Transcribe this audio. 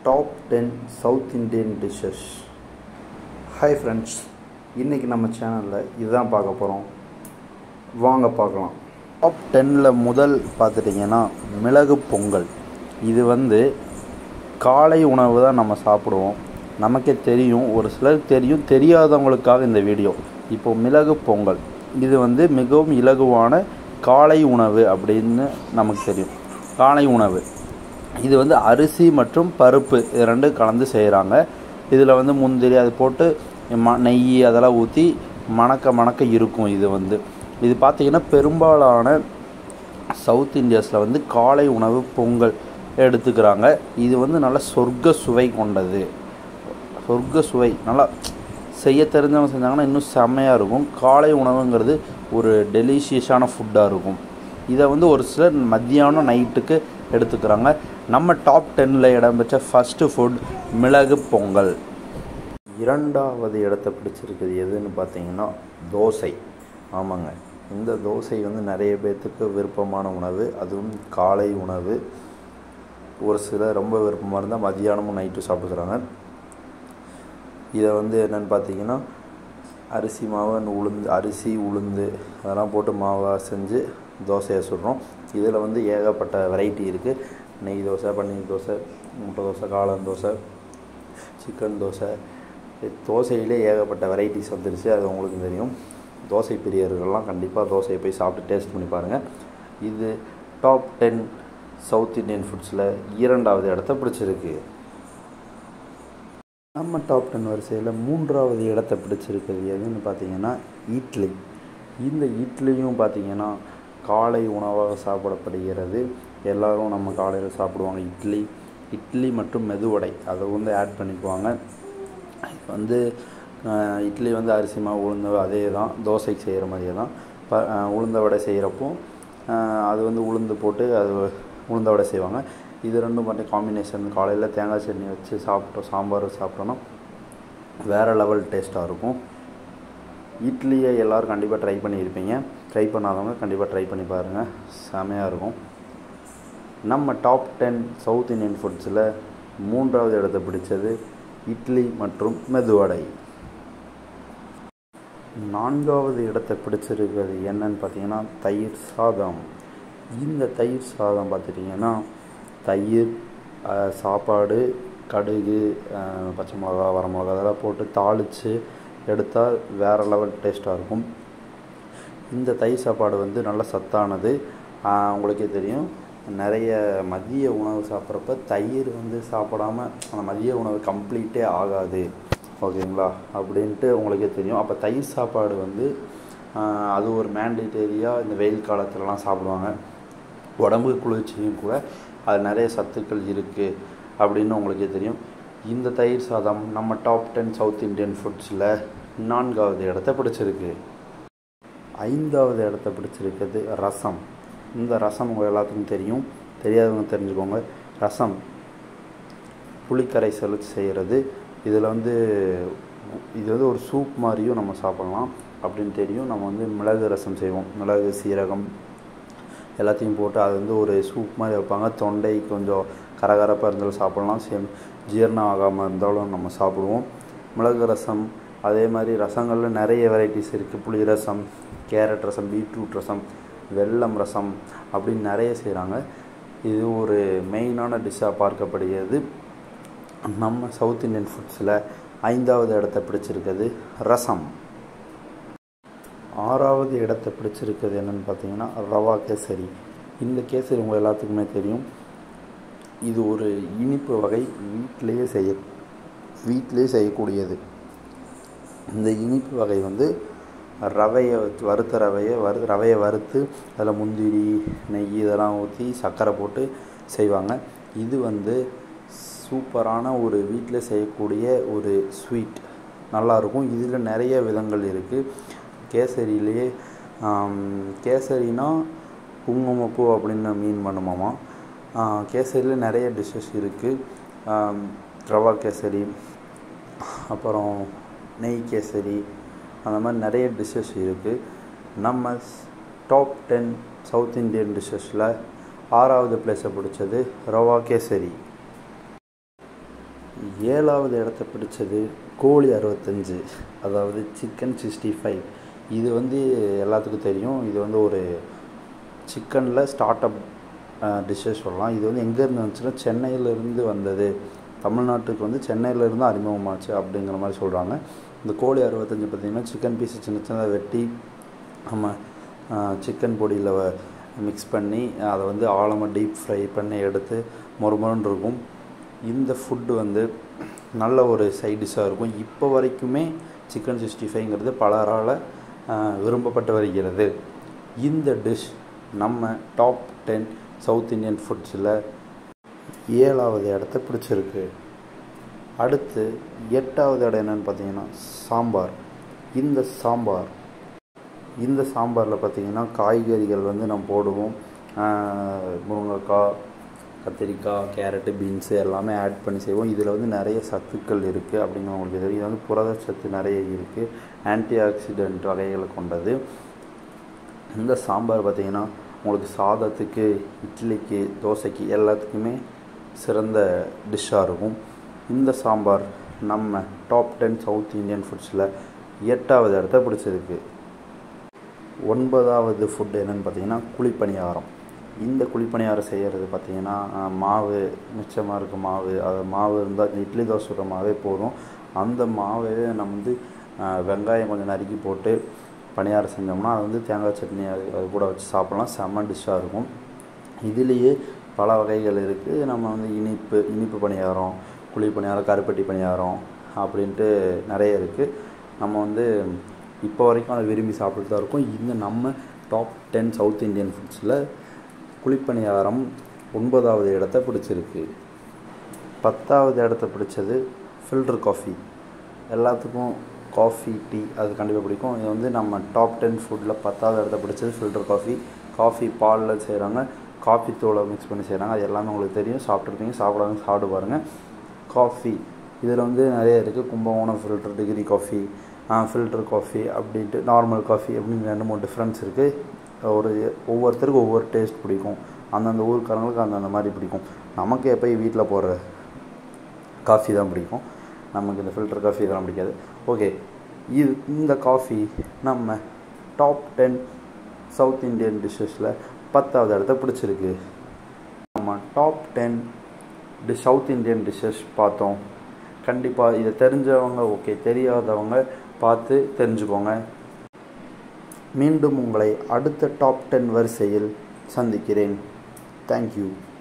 top ten South Indian dishes hi friends இன்றைக்கி நம்ம சேனலில் இதுதான் பார்க்க போகிறோம் வாங்க பார்க்கலாம் டாப் டென்னில் முதல் பார்த்துட்டிங்கன்னா மிளகு பொங்கல் இது வந்து காலை உணவு தான் நம்ம சாப்பிடுவோம் நமக்கே தெரியும் ஒரு சிலருக்கு தெரியும் தெரியாதவங்களுக்காக இந்த வீடியோ இப்போது மிளகு பொங்கல் இது வந்து மிகவும் இலகுவான காலை உணவு அப்படின்னு நமக்கு தெரியும் காலை உணவு இது வந்து அரிசி மற்றும் பருப்பு இது ரெண்டும் கலந்து செய்கிறாங்க இதில் வந்து முந்திரி அது போட்டு ம நெய் அதெல்லாம் ஊற்றி மணக்க மணக்க இருக்கும் இது வந்து இது பார்த்திங்கன்னா பெரும்பாலான சவுத் இந்தியாஸில் வந்து காலை உணவு பொங்கல் எடுத்துக்கிறாங்க இது வந்து நல்ல சொர்க்க சுவை கொண்டது சொர்க்க சுவை நல்லா செய்ய தெரிஞ்சவங்க செஞ்சாங்கன்னா இன்னும் செம்மையாக இருக்கும் காலை உணவுங்கிறது ஒரு டெலிஷியஸான ஃபுட்டாக இருக்கும் இதை வந்து ஒரு சிலர் மத்தியானம் நைட்டுக்கு எடுத்துக்கிறாங்க நம்ம டாப் டென்னில் இடம்பெற்ற ஃபஸ்ட்டு ஃபுட் மிளகு பொங்கல் இரண்டாவது இடத்த பிடிச்சிருக்குது எதுன்னு பார்த்தீங்கன்னா தோசை ஆமாங்க இந்த தோசை வந்து நிறைய பேர்த்துக்கு விருப்பமான உணவு அதுவும் காலை உணவு ஒரு சிலர் ரொம்ப விருப்பமாக இருந்தால் மதியானமும் நைட்டும் சாப்பிட்டுக்கிறாங்க இதை வந்து என்னென்னு பார்த்தீங்கன்னா அரிசி மாவு உளுந்து அரிசி உளுந்து அதெல்லாம் போட்டு மாவாக செஞ்சு தோசையை சுடுறோம் இதில் வந்து ஏகப்பட்ட வெரைட்டி இருக்குது நெய் தோசை பன்னீர் தோசை முட்டை தோசை காளான் தோசை சிக்கன் தோசை தோசையிலே ஏகப்பட்ட வெரைட்டிஸ் வந்துருச்சு அது உங்களுக்கு தெரியும் தோசை பிரியர்கள்லாம் கண்டிப்பாக தோசையை போய் சாப்பிட்டு டேஸ்ட் பண்ணி பாருங்கள் இது டாப் டென் சவுத் இண்டியன் ஃபுட்ஸில் இரண்டாவது இடத்த பிடிச்சிருக்கு நம்ம டாப் டென் வரிசையில் மூன்றாவது இடத்த பிடிச்சிருக்கிறது எதுன்னு பார்த்தீங்கன்னா இட்லி இந்த இட்லியும் பார்த்தீங்கன்னா காலை உணவாக சாப்பிடப்படுகிறது எல்லோரும் நம்ம காலையில் சாப்பிடுவாங்க இட்லி இட்லி மற்றும் மெதுவடை அதை வந்து ஆட் பண்ணிக்குவாங்க இப்போ வந்து இட்லி வந்து அரிசி மாவு உளுந்த அதே தான் தோசைக்கு செய்கிற மாதிரியே தான் ப உளுந்த வடை செய்கிறப்போ அது வந்து உளுந்து போட்டு அது உளுந்த வடை செய்வாங்க இது ரெண்டும் மட்டும் காம்பினேஷன் காலையில் தேங்காய் சட்னி வச்சு சாப்பிட்டோம் சாம்பார் சாப்பிட்டோன்னா வேறு லெவல் டேஸ்ட்டாக இருக்கும் இட்லியை எல்லோரும் கண்டிப்பாக ட்ரை பண்ணியிருப்பீங்க ட்ரை பண்ணாதவங்க கண்டிப்பாக ட்ரை பண்ணி பாருங்கள் செமையாக இருக்கும் நம்ம டாப் டென் சவுத் இண்டியன் ஃபுட்ஸில் மூன்றாவது இடத்த பிடிச்சது இட்லி மற்றும் மெதுவடை நான்காவது இடத்தை பிடிச்சிருக்கிறது என்னன்னு பார்த்தீங்கன்னா தயிர் சாதம் இந்த தயிர் சாதம் பார்த்துட்டிங்கன்னா தயிர் சாப்பாடு கடுகு பச்சை மிளகா வர மிளகா அதெல்லாம் போட்டு தாளித்து எடுத்தால் வேறு லெவல் டேஸ்ட்டாக இருக்கும் இந்த தயிர் சாப்பாடு வந்து நல்ல சத்தானது உங்களுக்கே தெரியும் நிறைய மதிய உணவு சாப்பிட்றப்ப தயிர் வந்து சாப்பிடாம அந்த மதிய உணவு கம்ப்ளீட்டே ஆகாது ஓகேங்களா அப்படின்ட்டு உங்களுக்கே தெரியும் அப்போ தயிர் சாப்பாடு வந்து அது ஒரு மேண்டேட்டரியாக இந்த வெயில் காலத்துலலாம் சாப்பிடுவாங்க உடம்புக்கு குளிர்ச்சியும் கூட அது நிறைய சத்துக்கள் இருக்குது அப்படின்னு உங்களுக்கே தெரியும் இந்த தயிர் சாதம் நம்ம டாப் டென் சவுத் இண்டியன் ஃபுட்ஸில் நான்காவது இடத்த பிடிச்சிருக்கு ஐந்தாவது இடத்த பிடிச்சிருக்கிறது ரசம் இந்த ரசம் உங்கள் எல்லாத்துக்கும் தெரியும் தெரியாதவங்க தெரிஞ்சுக்கோங்க ரசம் புளிக்கரைசல் செய்கிறது இதில் வந்து இது வந்து ஒரு சூப் மாதிரியும் நம்ம சாப்பிட்லாம் அப்படின்னு தெரியும் நம்ம வந்து மிளகு ரசம் செய்வோம் மிளகு சீரகம் எல்லாத்தையும் போட்டு அது வந்து ஒரு சூப் மாதிரி வைப்பாங்க தொண்டை கொஞ்சம் கரகரப்பாக இருந்தாலும் சாப்பிட்லாம் சேம் ஜீரணம் ஆகாமல் இருந்தாலும் நம்ம சாப்பிடுவோம் மிளகு ரசம் அதே மாதிரி ரசங்களில் நிறைய வெரைட்டிஸ் இருக்குது புளி ரசம் கேரட் ரசம் பீட்ரூட் ரசம் வெல்லம் ரசம் அப்படின்னு நிறைய செய்கிறாங்க இது ஒரு மெயினான டிஷ்ஷாக பார்க்கப்படுகிறது நம்ம சவுத் இண்டியன் ஃபுட்ஸில் ஐந்தாவது இடத்த பிடிச்சிருக்கிறது ரசம் ஆறாவது இடத்த பிடிச்சிருக்கிறது என்னென்னு பார்த்தீங்கன்னா ரவா கேசரி இந்த கேசரி உங்கள் எல்லாத்துக்குமே தெரியும் இது ஒரு இனிப்பு வகை வீட்டிலேயே செய்ய வீட்டிலே செய்யக்கூடியது இந்த இனிப்பு வகை வந்து ரவையை வறுத்த ரவையை வறு ரவையை வறுத்து அதில் முந்திரி நெய் இதெல்லாம் ஊற்றி சர்க்கரை போட்டு செய்வாங்க இது வந்து சூப்பரான ஒரு வீட்டில் செய்யக்கூடிய ஒரு ஸ்வீட் நல்லாயிருக்கும் இதில் நிறைய விதங்கள் இருக்குது கேசரியிலேயே கேசரினா குங்குமப்பூ அப்படின்னு மீன் பண்ணுமாமா கேசரியில் நிறைய டிஷ்ஷஸ் இருக்குது ரவா கேசரி அப்புறம் நெய் கேசரி அந்த மாதிரி நிறைய டிஷ்ஷஸ் இருக்குது நம்ம டாப் டென் சவுத் இண்டியன் டிஷ்ஷஸில் ஆறாவது பிளேஸை பிடிச்சது ரவா கேசரி ஏழாவது இடத்த பிடிச்சது கோழி அறுபத்தஞ்சு அதாவது சிக்கன் சிக்ஸ்டி ஃபைவ் இது வந்து எல்லாத்துக்கும் தெரியும் இது வந்து ஒரு சிக்கனில் ஸ்டார்ட் அப் டிஷ்ஷஸ் சொல்லலாம் இது வந்து எங்கேருந்து வந்துச்சுன்னா சென்னையிலேருந்து வந்தது தமிழ்நாட்டுக்கு வந்து சென்னையிலேருந்து அறிமுகமாச்சு அப்படிங்கிற மாதிரி சொல்கிறாங்க இந்த கோழி அறுபத்தஞ்சு பார்த்திங்கன்னா சிக்கன் பீஸை சின்ன சின்னதாக வெட்டி நம்ம சிக்கன் பொடியில் மிக்ஸ் பண்ணி அதை வந்து ஆழமாக டீப் ஃப்ரை பண்ணி எடுத்து மொறுமொறுன்னு இருக்கும் இந்த ஃபுட்டு வந்து நல்ல ஒரு சைட் டிஷ்ஷாக இருக்கும் இப்போ வரைக்குமே சிக்கன் சிக்ஸ்டி ஃபைவ்ங்கிறது பலரால் விரும்பப்பட்டு வருகிறது இந்த டிஷ் நம்ம டாப் டென் சவுத் இந்தியன் ஃபுட்ஸில் ஏழாவது இடத்த பிடிச்சிருக்கு அடுத்து எட்டாவது இடம் என்னென்னு பார்த்தீங்கன்னா சாம்பார் இந்த சாம்பார் இந்த சாம்பாரில் பார்த்திங்கன்னா காய்கறிகள் வந்து நம்ம போடுவோம் முருங்கைக்காய் கத்திரிக்காய் கேரட்டு பீன்ஸு எல்லாமே ஆட் பண்ணி செய்வோம் இதில் வந்து நிறைய சத்துக்கள் இருக்குது அப்படின்னு உங்களுக்கு தெரியும் இது வந்து புரதச்சத்து நிறைய இருக்குது ஆன்டி ஆக்சிடென்ட் வகைகளை கொண்டது இந்த சாம்பார் பார்த்திங்கன்னா உங்களுக்கு சாதத்துக்கு இட்லிக்கு தோசைக்கு எல்லாத்துக்குமே சிறந்த டிஷ்ஷாக இருக்கும் இந்த சாம்பார் நம்ம டாப் டென் சவுத் இந்தியன் ஃபுட்ஸில் எட்டாவது இடத்த பிடிச்சிருக்கு ஒன்பதாவது ஃபுட் என்னென்னு பார்த்தீங்கன்னா குழிப்பணியாரம் இந்த குழிப்பணியாரம் செய்கிறது பார்த்திங்கன்னா மாவு மிச்சமாக இருக்க மாவு அது மாவு இருந்தால் இட்லி தோசை சுடுற மாவே போதும் அந்த மாவே நம்ம வந்து வெங்காயம் கொஞ்சம் நறுக்கி போட்டு பணியாரம் செஞ்சோம்னா அது வந்து தேங்காய் சட்னி அது அது கூட வச்சு சாப்பிட்லாம் செம்ம டிஷ்ஷாக இருக்கும் இதுலேயே பல வகைகள் இருக்குது நம்ம வந்து இனிப்பு இனிப்பு பணியாரம் குழி பணியாரம் கருப்பட்டி பணியாரம் அப்படின்ட்டு நிறைய இருக்குது நம்ம வந்து இப்போ வரைக்கும் அதை விரும்பி சாப்பிட்டு தான் இருக்கோம் இந்த நம்ம டாப் டென் சவுத் இந்தியன் ஃபுட்ஸில் குழிப்பணியாரம் ஒன்பதாவது இடத்த பிடிச்சிருக்கு பத்தாவது இடத்த பிடிச்சது ஃபில்டர் காஃபி எல்லாத்துக்கும் காஃபி டீ அது கண்டிப்பாக பிடிக்கும் இது வந்து நம்ம டாப் டென் ஃபுட்டில் பத்தாவது இடத்த பிடிச்சது ஃபில்டர் காஃபி காஃபி பாலில் செய்கிறாங்க காஃபி தூளை மிக்ஸ் பண்ணி செய்கிறாங்க அது எல்லாமே உங்களுக்கு தெரியும் சாப்பிட்ருப்பீங்க சாப்பிடாங்க சாப்பிட்டு பாருங்கள் காஃபி இதில் வந்து நிறைய இருக்குது Kumbakonam filter degree coffee filter coffee அப்படின்ட்டு நார்மல் காஃபி அப்படின்னு ரெண்டு மூணு டிஃப்ரென்ஸ் இருக்குது ஒரு ஒவ்வொருத்தருக்கும் ஒவ்வொரு டேஸ்ட் பிடிக்கும் அந்தந்த ஊருக்காரங்களுக்கு அந்தந்த மாதிரி பிடிக்கும் நமக்கு எப்போயும் வீட்டில் போடுற காஃபி தான் பிடிக்கும் நமக்கு இந்த ஃபில்டர் காஃபி இதெல்லாம் பிடிக்காது ஓகே இது இந்த காஃபி நம்ம டாப் டென் சவுத் இந்தியன் டிஷ்ஷஸில் பத்தாவது இடத்த பிடிச்சிருக்கு நம்ம டாப் டென் டி சவுத் இந்தியன் டிஷ்ஷஸ் பார்த்தோம் கண்டிப்பாக இதை தெரிஞ்சவங்க ஓகே தெரியாதவங்க பார்த்து தெரிஞ்சுக்கோங்க மீண்டும் உங்களை அடுத்த டாப் டென் வரிசையில் சந்திக்கிறேன் தேங்க்யூ